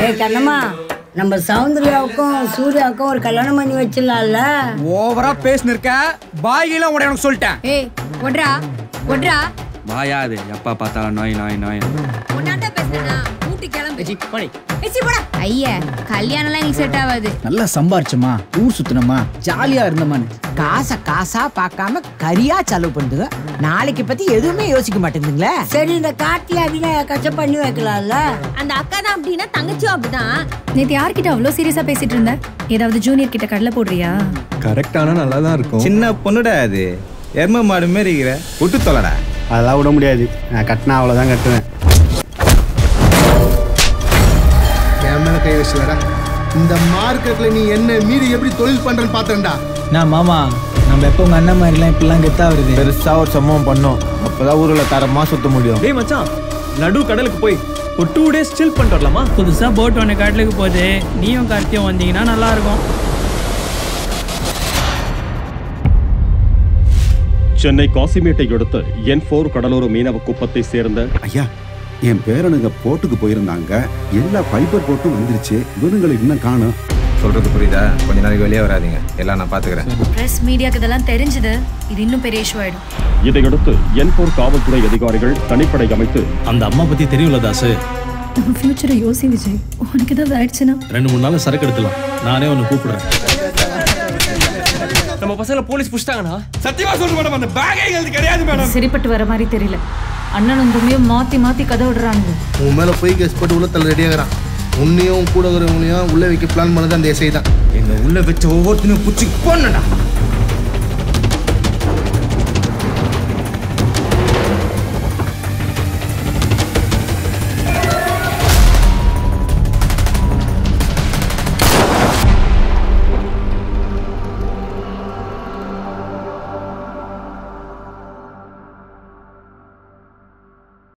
ஏய் கண்ணம்மா நம்ம சௌந்தர்யாவுக்கும் சூர்யாவுக்கும் ஒரு கல்யாணம் பண்ணி வச்சிடலாம்ல ஓவரா பேசினு இருக்க பாயிலாம் உடைய எனக்கு சொல்லிட்டேன் ஏய் ஒட்ரா ஒட்ரா வாயாது எப்பா பார்த்தாலும் நோய் நோய் நோய் உன்னாண்ட பேசுனா ஊட்டி கிளம்பு ஏச்சி போடா ஐயா கல்யாணம்லாம் எங்களுக்கு செட் ஆகாது நல்லா சம்பாரிச்சோமா ஊர் சுத்தினோமா ஜாலியா இருந்தோமான்னு காசை காசா பார்க்காம கரியா செலவு பண்ணுதுங்க நாளைக்கு பத்தி எதுவுமே யோசிக்க மாட்டேங்குதுங்களே சரி இந்த கார்த்திகை அபிநயாக்காச்சும் பண்ணி வைக்கலாம்ல அந்த அக்கா தான் அப்படின்னா தங்கச்சியும் அப்படிதான் நேத்து யார்கிட்ட அவ்வளோ சீரியஸா பேசிட்டு இருந்த ஏதாவது ஜூனியர் கிட்ட கடலை போடுறியா கரெக்டான நல்லா தான் இருக்கும் சின்ன பொண்ணுடா அது எரும மாடு மாரி இருக்கிற விட்டு தொலைடா அதெல்லாம் விட முடியாது நான் கட்டினா அவ்வளோதான் கட்டுவேன் என் மேல கை வச்சுலடா இந்த மார்க்கெட்ல நீ என்ன மீறி எப்படி தொழில் பண்றேன்னு பாத்தேன்டா நான் மாமா நம்ம எப்போ உங்க அண்ணன் மாதிரிலாம் இப்படிலாம் கெத்தா வருது பெருசா ஒரு சம்பவம் பண்ணோம் அப்பதான் ஊர்ல தரமா சுத்த முடியும் டேய் மச்சான் நடு கடலுக்கு போய் ஒரு டூ டேஸ் சில் பண்ணிட்டு வரலாமா புதுசா போட் ஒன்று கடலுக்கு போகுது நீயும் கார்த்தியும் வந்தீங்கன்னா நல்லா இருக்கும் சென்னை காசிமேட்டை அடுத்த என் போர் கடலோர மீனவ குப்பத்தை சேர்ந்த ஐயா என் பேரனுங்க போட்டுக்கு போயிருந்தாங்க எல்லா ஃபைபர் போட்டும் வந்துருச்சு இவனுங்களை இன்னும் காணும் சொல்றது புரியுதா கொஞ்ச நாளைக்கு வெளியே வராதீங்க எல்லாம் நான் பாத்துக்கிறேன் பிரஸ் மீடியாக்கு இதெல்லாம் தெரிஞ்சது இது இன்னும் பெரிய இஷ்யூ ஆயிடும் இதையடுத்து என் போர் காவல்துறை அதிகாரிகள் தனிப்படை அமைத்து அந்த அம்மா பத்தி தெரியும்ல தாசு நம்ம ஃபியூச்சரை யோசி விஜய் உனக்கு ஏதாவது ஆயிடுச்சுன்னா ரெண்டு மூணு நாள் சரக்கு எடுத்துலாம் நானே உன்னை கூப்பிடுறேன் நம்ம பசங்களை போலீஸ் புடிச்சிட்டாங்கண்ணா சத்தியமா சொல்ல மேடம் அந்த பேக்கே எங்களுக்கு கிடையாது மேடம் சரிப்பட்டு வர மாதிரி தெரியல அண்ணனும் தம்பியும் மாத்தி மாத்தி கதை விடுறானுங்க உன் மேல போய் கேஸ் போட்டு உள்ள தள்ள ரெடியாகிறான் உன்னையும் உன் கூட இருக்கிறவங்களையும் உள்ள வைக்க பிளான் பண்ணது அந்த எஸ்ஐ தான் எங்க உள்ள வச்ச ஒவ்வொருத்தனையும் புடிச்சு போனடா